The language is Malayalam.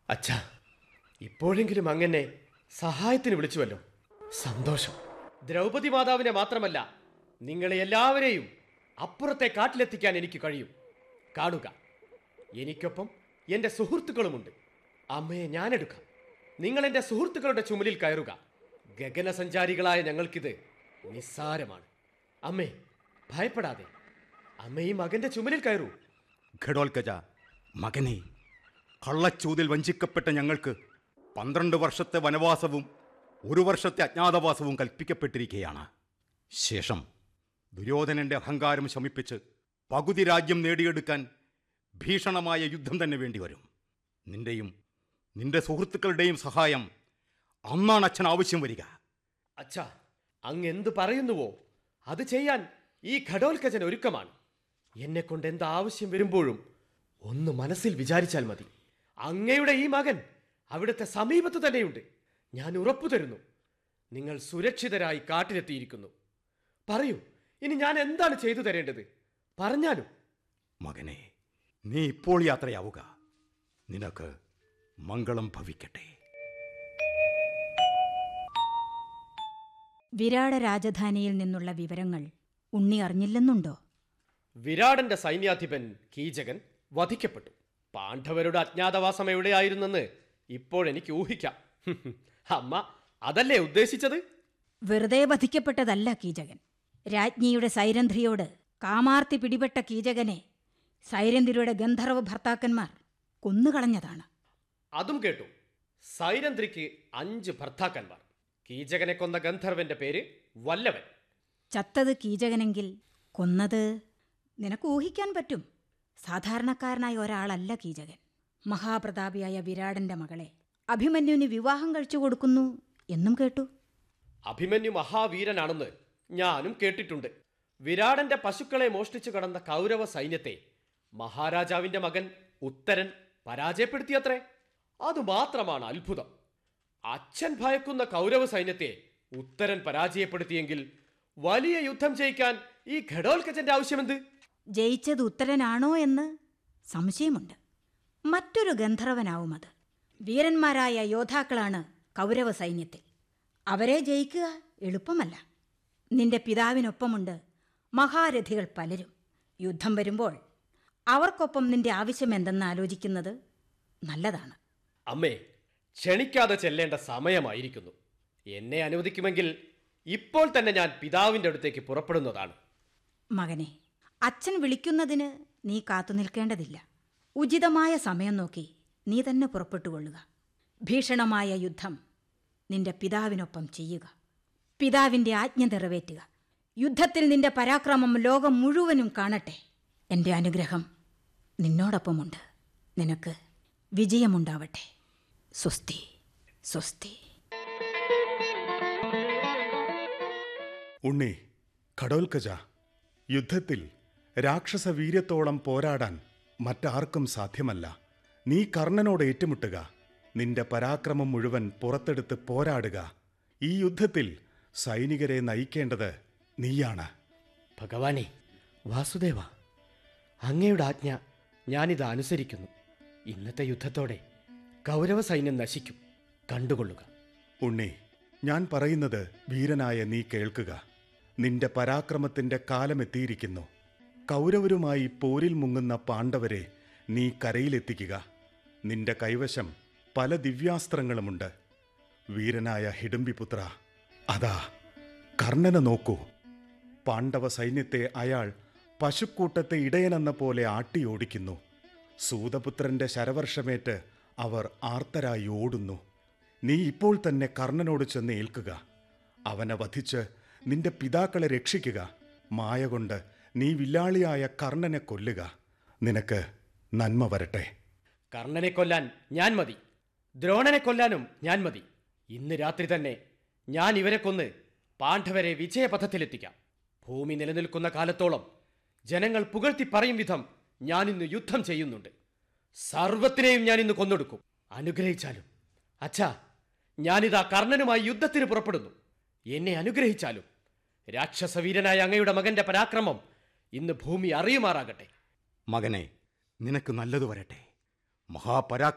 അച്ഛാ ഇപ്പോഴെങ്കിലും അങ്ങനെ സഹായത്തിന് വിളിച്ചുവല്ലോ സന്തോഷം ദ്രൗപദി മാതാവിനെ മാത്രമല്ല നിങ്ങളെ എല്ലാവരെയും അപ്പുറത്തെ കാട്ടിലെത്തിക്കാൻ എനിക്ക് കഴിയും കാണുക എനിക്കൊപ്പം എൻ്റെ സുഹൃത്തുക്കളുമുണ്ട് അമ്മയെ ഞാനെടുക്കാം നിങ്ങൾ എൻ്റെ സുഹൃത്തുക്കളുടെ ചുമലിൽ കയറുക ഗഗനസഞ്ചാരികളായ ഞങ്ങൾക്കിത് നിസ്സാരമാണ് അമ്മേ ഭയപ്പെടാതെ അമ്മയും മകന്റെ ചുമലിൽ കയറൂ ഘടോൽക്കജ മകനെ കള്ളച്ചൂതിൽ വഞ്ചിക്കപ്പെട്ട ഞങ്ങൾക്ക് പന്ത്രണ്ട് വർഷത്തെ വനവാസവും ഒരു വർഷത്തെ അജ്ഞാതവാസവും കൽപ്പിക്കപ്പെട്ടിരിക്കുകയാണ് ശേഷം ദുര്യോധനന്റെ അഹങ്കാരം ശമിപ്പിച്ച് പകുതി രാജ്യം നേടിയെടുക്കാൻ ഭീഷണമായ യുദ്ധം തന്നെ വേണ്ടിവരും നിന്റെയും നിന്റെ സുഹൃത്തുക്കളുടെയും സഹായം അന്നാണ് അച്ഛൻ ആവശ്യം വരിക അച്ഛാ അങ്ങ് എന്ത് പറയുന്നുവോ അത് ചെയ്യാൻ ഈ ഘടോൽക്കജൻ ഒരുക്കമാണ് എന്നെ കൊണ്ട് എന്ത് ആവശ്യം വരുമ്പോഴും ഒന്ന് മനസ്സിൽ വിചാരിച്ചാൽ മതി അങ്ങയുടെ ഈ മകൻ അവിടുത്തെ സമീപത്ത് തന്നെയുണ്ട് ഞാൻ ഉറപ്പു തരുന്നു നിങ്ങൾ സുരക്ഷിതരായി കാട്ടിലെത്തിയിരിക്കുന്നു പറയൂ ഇനി ഞാൻ എന്താണ് ചെയ്തു തരേണ്ടത് പറഞ്ഞാലും മകനെ നീ ഇപ്പോൾ യാത്രയാവുക നിനക്ക് മംഗളം ഭവിക്കട്ടെ വിരാട രാജധാനിയിൽ നിന്നുള്ള വിവരങ്ങൾ ഉണ്ണി അറിഞ്ഞില്ലെന്നുണ്ടോ വിരാടന്റെ സൈന്യാധിപൻ കീചകൻ വധിക്കപ്പെട്ടു പാണ്ഡവരുടെ അജ്ഞാതവാസം എവിടെയായിരുന്നെന്ന് ഇപ്പോഴെനിക്ക് ഊഹിക്കാം അമ്മ അതല്ലേ ഉദ്ദേശിച്ചത് വെറുതെ വധിക്കപ്പെട്ടതല്ല കീചകൻ രാജ്ഞിയുടെ സൈരന്ധ്രിയോട് കാമാർത്തി പിടിപെട്ട കീചകനെ സൈരന്ധ്രിയുടെ ഗന്ധർവ ഭർത്താക്കന്മാർ കൊന്നുകളഞ്ഞതാണ് അതും കേട്ടു സൈരന്ധ്രിക്ക് അഞ്ച് ഭർത്താക്കന്മാർ കീചകനെ കൊന്ന ഗന്ധർവന്റെ പേര് വല്ലവൻ ചത്തത് കീചകനെങ്കിൽ കൊന്നത് നിനക്ക് ഊഹിക്കാൻ പറ്റും സാധാരണക്കാരനായ ഒരാളല്ല കീചകൻ മഹാപ്രതാപിയായ വിരാടന്റെ മകളെ അഭിമന്യുവിന് വിവാഹം കഴിച്ചു കൊടുക്കുന്നു എന്നും കേട്ടു അഭിമന്യു മഹാവീരനാണെന്ന് ഞാനും കേട്ടിട്ടുണ്ട് വിരാടന്റെ പശുക്കളെ മോഷ്ടിച്ചു കടന്ന കൗരവ സൈന്യത്തെ മഹാരാജാവിന്റെ മകൻ ഉത്തരൻ പരാജയപ്പെടുത്തിയത്രേ അതുമാത്രമാണ് അത്ഭുതം അച്ഛൻ ഭയക്കുന്ന കൗരവ സൈന്യത്തെ ഉത്തരൻ പരാജയപ്പെടുത്തിയെങ്കിൽ വലിയ യുദ്ധം ജയിക്കാൻ ഈ ഘടോൽക്കജന്റെ ആവശ്യമെന്ത് ജയിച്ചത് ഉത്തരനാണോ എന്ന് സംശയമുണ്ട് മറ്റൊരു ഗന്ധർവനാവും അത് വീരന്മാരായ യോദ്ധാക്കളാണ് കൗരവ സൈന്യത്തിൽ അവരെ ജയിക്കുക എളുപ്പമല്ല നിന്റെ പിതാവിനൊപ്പമുണ്ട് മഹാരഥികൾ പലരും യുദ്ധം വരുമ്പോൾ അവർക്കൊപ്പം നിന്റെ ആവശ്യം എന്തെന്ന് ആലോചിക്കുന്നത് നല്ലതാണ് അമ്മേ ക്ഷണിക്കാതെ ചെല്ലേണ്ട സമയമായിരിക്കുന്നു എന്നെ അനുവദിക്കുമെങ്കിൽ ഇപ്പോൾ തന്നെ ഞാൻ പിതാവിന്റെ അടുത്തേക്ക് പുറപ്പെടുന്നതാണ് മകനെ അച്ഛൻ വിളിക്കുന്നതിന് നീ കാത്തു നിൽക്കേണ്ടതില്ല ഉചിതമായ സമയം നോക്കി നീ തന്നെ പുറപ്പെട്ടുകൊള്ളുക ഭീഷണമായ യുദ്ധം നിന്റെ പിതാവിനൊപ്പം ചെയ്യുക പിതാവിൻ്റെ ആജ്ഞ നിറവേറ്റുക യുദ്ധത്തിൽ നിന്റെ പരാക്രമം ലോകം മുഴുവനും കാണട്ടെ എൻ്റെ അനുഗ്രഹം നിന്നോടൊപ്പമുണ്ട് നിനക്ക് വിജയമുണ്ടാവട്ടെ സ്വസ്തി സ്വസ്തി ഉണ്ണി ഘടോൽക്കജ യുദ്ധത്തിൽ രാക്ഷസ വീര്യത്തോളം പോരാടാൻ മറ്റാർക്കും സാധ്യമല്ല നീ കർണനോട് ഏറ്റുമുട്ടുക നിന്റെ പരാക്രമം മുഴുവൻ പുറത്തെടുത്ത് പോരാടുക ഈ യുദ്ധത്തിൽ സൈനികരെ നയിക്കേണ്ടത് നീയാണ് ഭഗവാനെ വാസുദേവ അങ്ങയുടെ ആജ്ഞ ഞാനിത് അനുസരിക്കുന്നു ഇന്നത്തെ യുദ്ധത്തോടെ കൗരവ സൈന്യം നശിക്കും കണ്ടുകൊള്ളുക ഉണ്ണി ഞാൻ പറയുന്നത് വീരനായ നീ കേൾക്കുക നിന്റെ പരാക്രമത്തിന്റെ കാലമെത്തിയിരിക്കുന്നു കൗരവരുമായി പോരിൽ മുങ്ങുന്ന പാണ്ഡവരെ നീ കരയിലെത്തിക്കുക നിന്റെ കൈവശം പല ദിവ്യാസ്ത്രങ്ങളുമുണ്ട് വീരനായ ഹിഡംബിപുത്ര അതാ കർണനെ നോക്കൂ പാണ്ഡവ സൈന്യത്തെ അയാൾ പശുക്കൂട്ടത്തെ ഇടയനെന്ന പോലെ ആട്ടിയോടിക്കുന്നു സൂതപുത്രന്റെ ശരവർഷമേറ്റ് അവർ ആർത്തരായി ഓടുന്നു നീ ഇപ്പോൾ തന്നെ കർണനോട് ചെന്ന് ഏൽക്കുക അവനെ വധിച്ച് നിന്റെ പിതാക്കളെ രക്ഷിക്കുക മായ കൊണ്ട് നീ വില്ലാളിയായ കർണനെ കൊല്ലുക നിനക്ക് നന്മ വരട്ടെ കർണനെ കൊല്ലാൻ ഞാൻ മതി ദ്രോണനെ കൊല്ലാനും ഞാൻ മതി ഇന്ന് രാത്രി തന്നെ ഞാൻ ഇവരെ കൊന്ന് പാണ്ഡവരെ വിജയപഥത്തിലെത്തിക്കാം ഭൂമി നിലനിൽക്കുന്ന കാലത്തോളം ജനങ്ങൾ പുകഴ്ത്തി പറയും വിധം ഞാൻ ഇന്ന് യുദ്ധം ചെയ്യുന്നുണ്ട് സർവത്തിനെയും ഞാൻ ഇന്ന് കൊന്നൊടുക്കും അനുഗ്രഹിച്ചാലും അച്ഛാ ഞാനിതാ കർണനുമായി യുദ്ധത്തിന് പുറപ്പെടുന്നു എന്നെ അനുഗ്രഹിച്ചാലും രാക്ഷസവീരനായ അങ്ങയുടെ മകന്റെ പരാക്രമം ഇന്ന് ഭൂമി അറിയുമാറാകട്ടെ മകനെ നിനക്ക് നല്ലത് വരട്ടെ മഹാപരാക്രമ